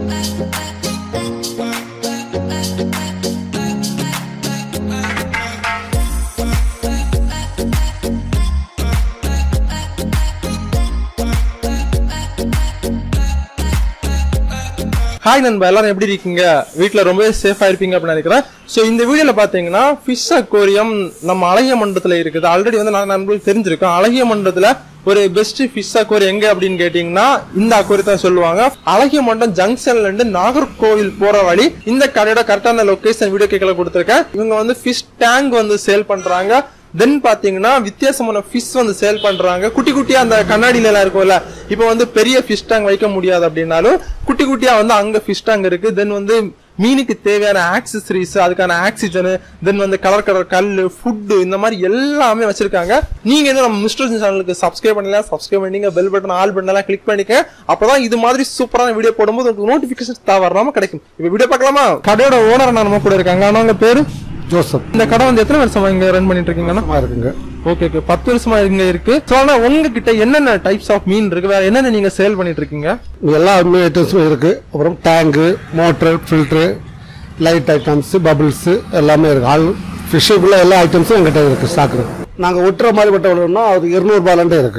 Hi நண்பா எல்லாரும் எப்படி இருக்கீங்க வீட்ல ரொம்பவே சேஃபா இருப்பீங்க அப்படின்னு நினைக்கிறேன் சோ இந்த வீடியோல பாத்தீங்கன்னா ஃபிஷ் அக்வேரியம் நம்ம அழகிய மண்டலத்துல இருக்குது ஆல்ரெடி வந்து நான் நண்பர்களுக்கு தெரிஞ்சிருக்கோம் அழகிய மண்டலத்துல ஒரு பெஸ்ட் ஃபிஷ் அக்வேரியம் எங்க அப்படின்னு கேட்டீங்கன்னா இந்த அக்வேரியத்தை சொல்லுவாங்க அழகிய மண்டம் ஜங்ஷன்ல இருந்து நாகர்கோவில் போற வழி இந்த கடையோட கரெக்டான லொகேஷன் வீடியோ கேட்கல கொடுத்துருக்கேன் இவங்க வந்து ஃபிஷ் டேங்க் வந்து சேல் பண்றாங்க தென் பாத்தீங்கன்னா வித்தியாசமான ஃபிஷ் வந்து சேல் பண்றாங்க குட்டி குட்டியா அந்த கண்ணாடியில எல்லாம் இருக்கும்ல இப்போ வந்து பெரிய ஃபிஷ் டேங்க் வைக்க முடியாது அப்படின்னாலும் குட்டி குட்டியா வந்து அங்க ஃபிஷ் டேங்க் இருக்கு தென் வந்து மீனுக்கு தேவையான ஆக்சசரிஸ் அதுக்கான ஆக்சிஜன் தென் வந்து கலர் கலர் கல் ஃபுட் இந்த மாதிரி எல்லாமே வச்சிருக்காங்க நீங்க எதுவும் நம்ம மிஸ்டர் சேனலுக்கு சப்ஸ்கிரைப் பண்ணல சப்ஸ்கிரைப் பண்ணிங்க பெல் பட்டன் ஆல் பட்டன் எல்லாம் கிளிக் பண்ணிக்க அப்பதான் இது மாதிரி சூப்பரான வீடியோ போடும்போது உங்களுக்கு நோட்டிபிகேஷன் தவறாம கிடைக்கும் இப்போ வீடியோ பார்க்கலாமா கடையோட ஓனர் நம்ம கூட இருக்காங்க ஆனா உங்க பேரு ஜோசப் இந்த கடை வந்து எத்தனை வருஷமா இங்க ரன் பண்ணிட்டு இருக்கீங்கன்னா சும்மா இருக்குங்க ஓகே ஓகே பத்து வருஷமா இங்க இருக்கு சோ ஆனா உங்ககிட்ட என்னென்ன டைப்ஸ் ஆஃப் மீன் இருக்கு வேற என்னென்ன நீங்க சேல் பண்ணிட்டு இருக்கீங்க எல்லா ஐட்டம்ஸும் இருக்கு அப்புறம் tank motor filter light items bubbles எல்லாமே இருக்கு ஆல் ஃபிஷ்ஷுக்குள்ள எல்லா ஐட்டம்ஸும் எங்கிட்ட இருக்கு ஸ்டாக்கு நாங்கள் ஒட்டுற மாதிரி பட்ட விடணும்னா அது இருநூறுபாலண்டே இருக்கு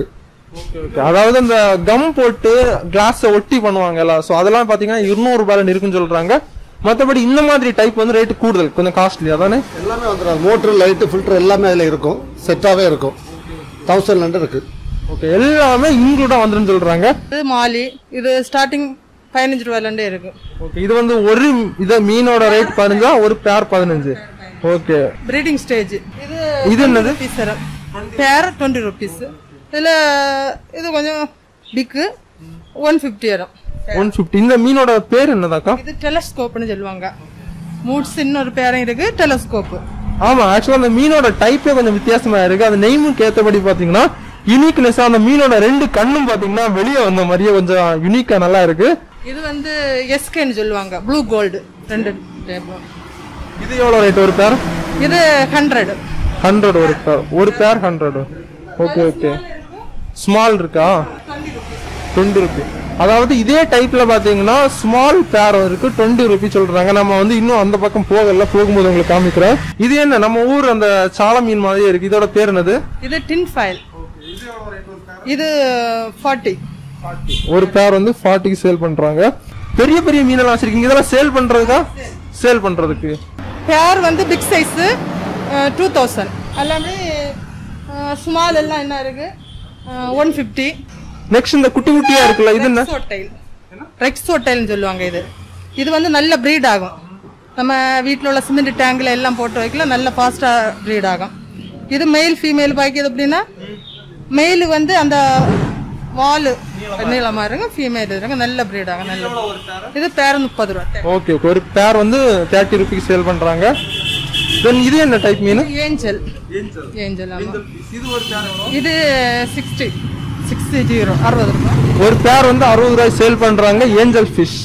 அதாவது இந்த கம் போட்டு கிளாஸ் ஒட்டி பண்ணுவாங்கல்ல சோ அதெல்லாம் பாத்தீங்கன்னா இருநூறு ரூபாயில இருக்குன்னு சொல்றாங்க மத்தபடி இந்த மாதிரி டைப் வந்து ரேட் கூடுதல் கொஞ்சம் காஸ்ட்லி அதானே எல்லாமே வந்துடும் மோட்டர் லைட்டு ஃபில்டர் எல்லாமே அதில் இருக்கும் செட்டாகவே இருக்கும் தௌசண்ட்லேருந்து இருக்கு ஓகே எல்லாமே இன்க்ளூடா வந்துருன்னு சொல்றாங்க இது மாலி இது ஸ்டார்டிங் பதினஞ்சு ரூபாயிலேருந்தே இருக்கு ஓகே இது வந்து ஒரு இத மீனோட ரேட் பதினஞ்சா ஒரு பேர் பதினஞ்சு ஓகே ப்ரீடிங் ஸ்டேஜ் இது இது என்னது ருபீஸ் வரும் பேர் டுவெண்ட்டி ருபீஸ் இதில் இது கொஞ்சம் பிக்கு ஒன் ஃபிஃப்டி வரும் ஒன் பிப்டி இந்த மீனோட பேர் என்னதாக்கா இது டெலஸ்கோப்னு சொல்லுவாங்க மூட்ஸ் இன்னொரு பேரும் இருக்கு டெலஸ்கோப்பு ஆமா ஆக்சுவலா அந்த மீனோட டைப்பே கொஞ்சம் வித்தியாசமா இருக்கு அந்த நெய்முக்கு ஏத்தபடி பாத்தீங்கன்னா யூனிக்னஸ் அந்த மீனோட ரெண்டு கண்ணும் பாத்தீங்கன்னா வெளியே வந்த மாதிரியே கொஞ்சம் யூனிக்கா நல்லா இருக்கு இது வந்து எஸ்கேன்னு சொல்லுவாங்க ப்ளூ கோல்டு ரெண்டு type. இது எவ்வளவு ரேட் ஒரு பேர் இது ஹண்ட்ரட் ஹண்ட்ரட் ஒரு பேர் ஒரு pair hundred okay okay small இருக்கா டுவெண்ட்டி ருபி அதாவது இதே டைப்ல பாத்தீங்கன்னா ஸ்மால் பேர் இருக்கு டுவெண்ட்டி ருபி சொல்றாங்க நம்ம வந்து இன்னும் அந்த பக்கம் போகல போகும்போது உங்களுக்கு காமிக்கிறேன் இது என்ன நம்ம ஊர் அந்த சால மீன் மாதிரியே இருக்கு இதோட பேர் என்னது இது டின் ஃபைல் இது ஃபார்ட்டி ஒரு பேர் வந்து ஃபார்ட்டிக்கு சேல் பண்றாங்க பெரிய பெரிய மீனெல்லாம் வச்சிருக்கீங்க இதெல்லாம் சேல் பண்றதுக்கா சேல் பண்றதுக்கு பேர் வந்து பிக் சைஸு டூ தௌசண்ட் எல்லாமே ஸ்மால் எல்லாம் என்ன இருக்கு ஒன் ஃபிஃப்டி நெக்ஸ்ட் இந்த குட்டி குட்டியா இருக்குல்ல இது என்ன ரெக்ஸோட்டைல் ரெக்ஸோட்டைல்னு சொல்லுவாங்க இது இது வந்து நல்ல ப்ரீட் ஆகும் நம்ம வீட்டில் உள்ள சிமெண்ட் டேங்கில் எல்லாம் போட்டு வைக்கல நல்ல ஃபாஸ்ட்டாக ப்ரீட் ஆகும் இது மெயில் ஃபீமேல் பாய்க்குது அப்படின்னா மெயில் வந்து அந்த வால் நீளமா இருங்க ஃபீமேல் இருங்க நல்ல ப்ரீட் ஆகும் நல்ல இது பேர் முப்பது ரூபா ஓகே ஓகே ஒரு பேர் வந்து தேர்ட்டி ருபீக்கு சேல் பண்றாங்க தென் இது என்ன டைப் மீன் ஏஞ்சல் ஏஞ்சல் ஆமா இது ஒரு பேர் இது சிக்ஸ்டி சிக்ஸ்டி ஜீரோ அறுபது ரூபாய் ஒரு பேர் வந்து அறுபது ரூபாய் சேல் பண்றாங்க ஏஞ்சல் ஃபிஷ்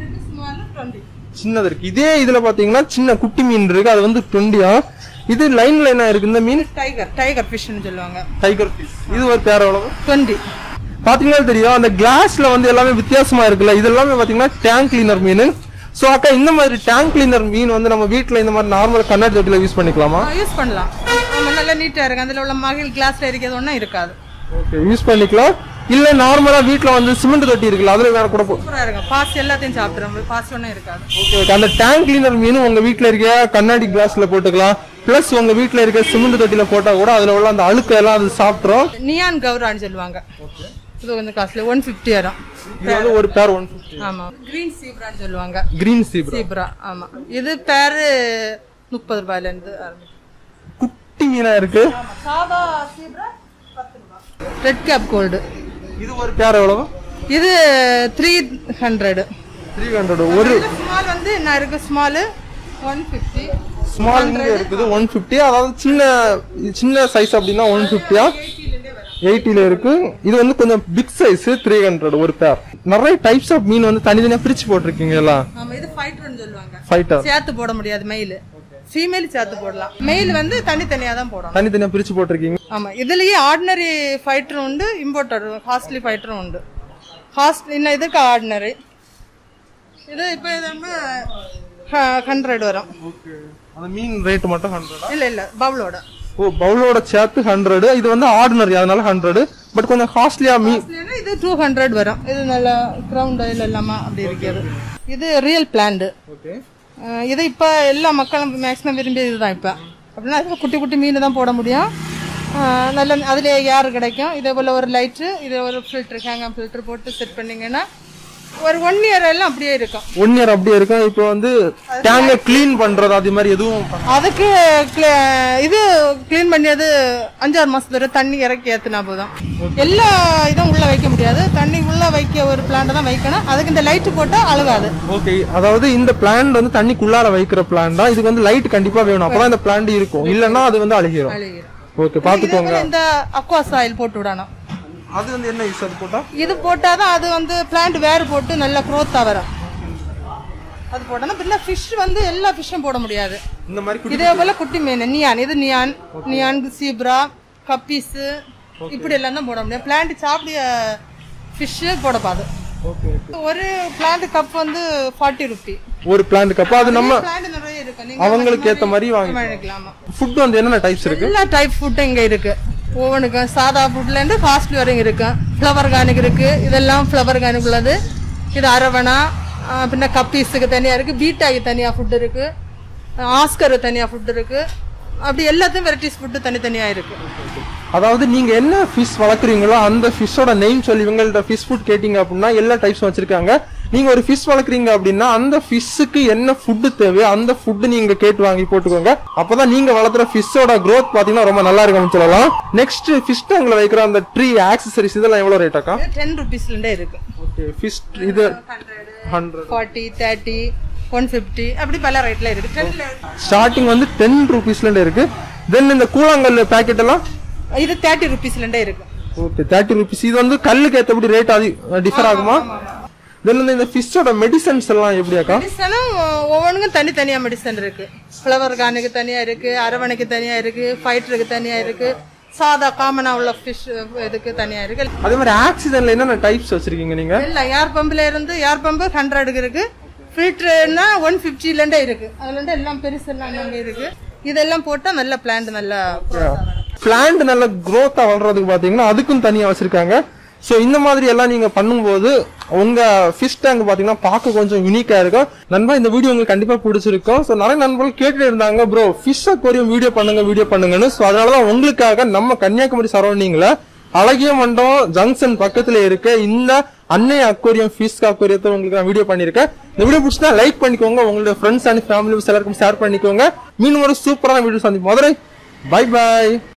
சின்னது இருக்கு இதே இதுல பாத்தீங்கன்னா சின்ன குட்டி மீன் இருக்கு அது வந்து டுவெண்டியா இது லைன்ல என்ன இருக்கு இந்த மீன் டைகர் டைகர் ஃபிஷ்னு சொல்லுவாங்க டைகர் ஃபிஷ் இது ஒரு பேர் எவ்வளவு டுவெண்ட்டி பாத்தீங்கன்னா தெரியும் அந்த கிளாஸ்ல வந்து எல்லாமே வித்தியாசமா இருக்குல்ல இது எல்லாமே பாத்தீங்கன்னா டேங்க் கிளீனர் மீன் சோ அக்கா இந்த மாதிரி டேங்க் கிளீனர் மீன் வந்து நம்ம வீட்ல இந்த மாதிரி நார்மல் கண்ணாடி தொட்டில யூஸ் பண்ணிக்கலாமா யூஸ் பண்ணலாம் ஆமா நல்லா நீட்டாக இருக்கு அதில் உள்ள மகிழ் கிளாஸ்ல இருக்கிறது ஒன்றும் இருக்காது ஓகே யூஸ் பண்ணிக்கலாம் இல்ல நார்மலா வீட்ல வந்து சிமெண்ட் தொட்டி இருக்குல்ல அதுல வேற கூட போ- சூப்பராக இருக்கும் பாசி எல்லாத்தையும் சாப்பிட்றோம் பாசி ஒன்றும் இருக்காது ஓகே ஓகே அந்த டேங்க் கிளீனர் மீனும் உங்க வீட்ல இருக்க கண்ணாடி கிளாஸ்ல போட்டுக்கலாம் பிளஸ் உங்க வீட்ல இருக்க சிமெண்ட் தொட்டில போட்டா கூட அதுல உள்ள அந்த அழுக்க எல்லாம் அது சாப்பிட்றோம் நியான் கௌரான்னு சொல்லுவாங்க இது கொஞ்சம் காஸ்ட்லி ஒன் ஃபிஃப்டி வரும் இது வந்து ஒரு பேர் ஒன் ஃபிஃப்டி ஆமா கிரீன் சீப்ரான்னு சொல்லுவாங்க கிரீன் சீப்ரா சீப்ரா ஆமா இது பேரு முப்பது ரூபாயிலேருந்து ஆரம்பிக்கும் குட்டி மீனா இருக்கு சாதா சீப்ரா ரெட் கேப் கோல்டு இது ஒரு பேர் எவ்வளவு இது த்ரீ ஹண்ட்ரட் த்ரீ ஹண்ட்ரட் ஒரு ஸ்மால் வந்து என்ன இருக்கு ஸ்மாலு ஒன் ஃபிஃப்டி ஸ்மால் இங்க இருக்குது ஒன் ஃபிஃப்டி அதாவது சின்ன சின்ன சைஸ் அப்படின்னா ஒன் ஃபிஃப்டியா எயிட்டில இருக்கு இது வந்து கொஞ்சம் பிக் சைஸ் த்ரீ ஹண்ட்ரட் ஒரு பேர் நிறைய டைப்ஸ் ஆஃப் மீன் வந்து தனித்தனியா பிரிச்சு போட்டிருக்கீங்க எல்லாம் ஆமா இது ஃபைட்டர்னு சொல்லுவாங்க ஃபைட்டர் சேர்த்து போட முடியாது மெயில் ஃபீமேல் சேர்த்து போடலாம் மெயில் வந்து தனித்தனியா தான் போடணும் தனித்தனியா பிரிச்சு போட்டிருக்கீங்க ஆமா இதுலயே ஆர்டினரி ஃபைட்டரும் உண்டு இம்போர்ட்டர் காஸ்ட்லி ஃபைட்டரும் உண்டு காஸ்ட் இன்னும் இதுக்கு ஆர்டினரி இது இப்போ இது வந்து ஹண்ட்ரட் வரும் அந்த மீன் ரேட் மட்டும் ஹண்ட்ரடா இல்ல இல்ல பவுலோட ஓ பவுலோட சேர்த்து ஹண்ட்ரட் இது வந்து ஆர்டினரி அதனால ஹண்ட்ரட் பட் கொஞ்சம் காஸ்ட்லியா மீன் இல்லைன்னா இது டூ ஹண்ட்ரட் வரும் இது நல்ல கிரவுண்ட் ஆயில் எல்லாமே அப்படி இருக்கிறது இது ரியல் பிளான்டு ஓகே இது இப்போ எல்லா மக்களும் மேக்ஸிமம் விரும்பி இதுதான் இப்போ அப்படின்னா இதுல குட்டி குட்டி மீன் தான் போட முடியும் அஹ் நல்ல அதில் ஏர் கிடைக்கும் இதே போல் ஒரு லைட்டு இதே ஒரு ஃபில்ட்ரு ஹேங்கம் ஃபில்ட்ரு போட்டு செட் பண்ணீங்கன்னா ஒரு ஒன் இயர் எல்லாம் அப்படியே இருக்கும் ஒன் இயர் அப்படியே இருக்கும் இப்போ வந்து டேங்க க்ளீன் பண்றது அது மாதிரி எதுவும் பண்ண- அதுக்கு cl- இது க்ளீன் பண்ணியது அஞ்சாறு மாசத்துல வரை தண்ணி இறக்கி ஏத்துனா போதும் எல்லா இதுவும் உள்ள வைக்க முடியாது தண்ணி உள்ள வைக்க ஒரு பிளான்ட் தான் வைக்கணும் அதுக்கு இந்த லைட் போட்டா அழுகாது ஓகே அதாவது இந்த பிளான்ட் வந்து தண்ணிக்குள்ளார வைக்கிற பிளான் தான் இதுக்கு வந்து லைட் கண்டிப்பா வேணும் அப்பதான் இந்த பிளான்ட் இருக்கும் இல்லன்னா அது வந்து அழுகிரும் அழுகிரும். ஓகே பாத்துக்கோங்க இதே போல இந்த அக்வாஸ் ஆயில் போட்டு விடணும் அது வந்து என்ன யூஸ் அது போட்டா இது போட்டாதான் அது வந்து பிளான்ட் வேர் போட்டு நல்ல growth-ஆ வரும் அது போட்டோம்னா பின்ன ஃபிஷ் வந்து எல்லா ஃபிஷ்ஷும் போட முடியாது இந்த மாதிரி குட்டி- இதே போல குட்டி மீன் நியான் இது நியான் நியான் சீப்ரா கப்பீஸ் இப்படி எல்லாம் தான் போட முடியும் பிளான்ட் சாப்பிடிய ஃபிஷ் போடப்பாது ஓகே ஒரு பிளான்ட் கப் வந்து ஃபார்ட்டி ருபி ஒரு பிளான்ட் அப்ப அது நம்ம பிளான்ட் நிறைய இருக்கு நீங்க அவங்களுக்கு ஏத்த மாதிரி வாங்கி வாங்கிக்கலாமா ஃபுட் வந்து என்னென்ன டைப்ஸ் இருக்கு எல்லா டைப் ஃபுட்டும் இங்க இருக்கு ஒவ்வொன்றுக்கு சாதா ஃபுட்ல இருந்து காஸ்ட்லி வரைக்கும் இருக்கு ஃப்ளவர் கார்னிக் இருக்கு இதெல்லாம் ஃப்ளவர் கார்னிக் உள்ளது இது அரவணா ஆ, பின்ன கப்பீஸுக்கு தனியா இருக்கு பீட்டாக்கு தனியா ஃபுட் இருக்கு ஆஸ்கர் தனியா ஃபுட் இருக்கு அப்படி எல்லாத்தையும் வெரைட்டிஸ் ஃபுட்டு தனித்தனியா இருக்கு அதாவது நீங்க என்ன ஃபிஷ் வளர்க்குறீங்களோ அந்த ஃபிஷ்ஷோட நேம் சொல்லி இவங்கள்ட்ட ஃபிஷ் ஃபுட் கேட்டீங்க அப்படின்னா எல்லா டைப்ஸும் வச்சிருக்காங்க நீங்க ஒரு ஃபிஷ் வளர்க்குறீங்க அப்படின்னா அந்த ஃபிஷ்ஷுக்கு என்ன ஃபுட்டு தேவையோ அந்த ஃபுட்டு நீங்க கேட்டு வாங்கி போட்டுக்கோங்க அப்பதான் நீங்க வளர்த்துற ஃபிஷ்ஷோட growth பாத்தீங்கன்னா ரொம்ப நல்லா இருக்கும்னு சொல்லலாம் நெக்ஸ்ட் ஃபிஷ் டேங்க்ல வைக்கிற அந்த ட்ரீ ஆக்சசரிஸ் இதெல்லாம் எவ்வளவு ரேட் அக்கா டென் ருபீஸ்லேருந்தே இருக்கு ஓகே ஃபிஷ் இது hundred forty thirty one fifty அப்படி பல ரேட்ல இருக்கு டென்ல ஸ்டார்டிங் வந்து டென் ருபீஸ்ல இருந்து இருக்கு தென் இந்த கூழாங்கல் பாக்கெட் எல்லாம் இது தேர்ட்டி ருபீஸ்லேருந்தே இருக்கு ஓகே தேர்ட்டி ருபீஸ் இது வந்து கல்லுக்கு ஏற்றபடி ரேட் அது டிஃபர் ஆகுமா தென் வந்து இந்த ஃபிஷ்ஷோட மெடிசன்ஸ் எல்லாம் எப்படியாக்கா மெடிசனும் ஒவ்வொன்றுக்கும் தனித்தனியா மெடிசன் இருக்கு ஃப்ளவர் கானுக்கு தனியா இருக்கு அரவணைக்கு தனியா இருக்கு ஃபைட்டருக்கு தனியா இருக்கு சாதா காமனா உள்ள ஃபிஷ் இதுக்கு தனியா இருக்கு அதே மாதிரி ஆக்சிஜன்ல என்னென்ன டைப்ஸ் வச்சிருக்கீங்க நீங்க இல்ல ஏர் பம்புல இருந்து ஏர் பம்பு ஹண்ட்ரடுக்கு இருக்கு ஃபில்டர்னா ஒன் ஃபிஃப்டிலேருந்தே இருக்கு அதுல இருந்து எல்லாம் பெருசு எல்லாம் அங்கே இருக்கு இதெல்லாம் போட்டா நல்ல பிளான்ட் நல்லா பிளான்ட் நல்ல growth-ஆ வளர்றதுக்கு பாத்தீங்கன்னா அதுக்கும் தனியா வச்சிருக்காங்க ஸோ இந்த மாதிரி எல்லாம் நீங்க பண்ணும்போது உங்க ஃபிஷ் டேங்க் பாத்தீங்கன்னா பார்க்க கொஞ்சம் யூனிக்கா இருக்கும் நண்பா இந்த வீடியோ உங்களுக்கு கண்டிப்பா பிடிச்சிருக்கும் ஸோ நிறைய நண்பர்கள் கேட்டுட்டு இருந்தாங்க ப்ரோ ஃபிஷ் அக்வாரியம் வீடியோ பண்ணுங்க வீடியோ பண்ணுங்கன்னு ஸோ அதனாலதான் உங்களுக்காக நம்ம கன்னியாகுமரி சரௌண்டிங்ல அழகிய மண்டபம் ஜங்ஷன் பக்கத்துல இருக்க இந்த அன்னை அக்வாரியம் ஃபிஷ் அக்வாரியத்தை உங்களுக்கு நான் வீடியோ பண்ணிருக்கேன் இந்த வீடியோ பிடிச்சா லைக் பண்ணிக்கோங்க உங்களுடைய ஃப்ரெண்ட்ஸ் அண்ட் ஃபேமிலி எல்லாருக்கும் ஷேர் பண்ணிக்கோங்க மீண்டும் ஒரு சூப்பரான வீடியோ சந்திப்போம் மதுரை பை பை